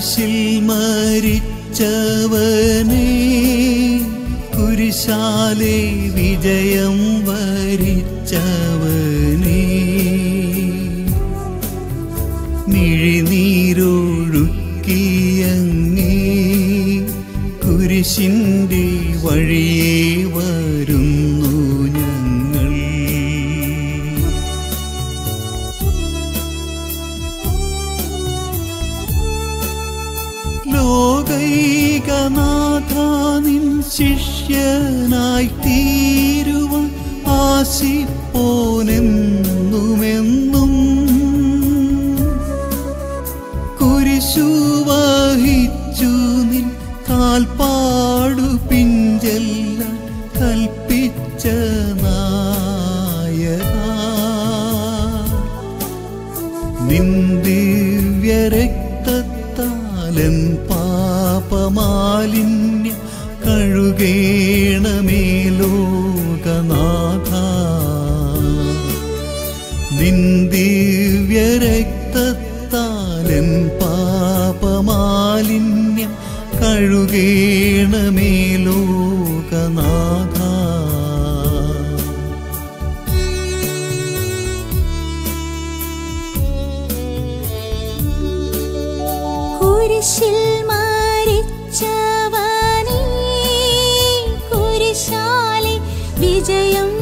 കുരിശിൽ മരിച്ചവനെ കുരിശാലെ വിജയം വരിച്ചവനെ മിഴിനീരൊഴുക്കിയങ്ങേ കുരിശിൻ്റെ വഴിയേ വരുന്നു ഞങ്ങൾ ലോകൈകനാഥ നിൻ ശിഷ്യനായി തീരുവാൻ ആശിപ്പോനെന്നുമെന്നും കുരിശു വഹിച്ചു നിൻ കാൽപ്പാടു പിഞ്ചെല്ല കൽപ്പിച്ച നായക നിന്ദിവ്യരക്തത്താലൻ പാപമാലിന്യം കഴുകേണമേ ലോകനാഥ നിന്ദിവ്യരക്തത്താലൻ പാപമാലിന്യം കഴുകേണമേ ലോകനാഥ കുരിശിൽ മരിച്ചവനേ കുരിശാലെ വിജയം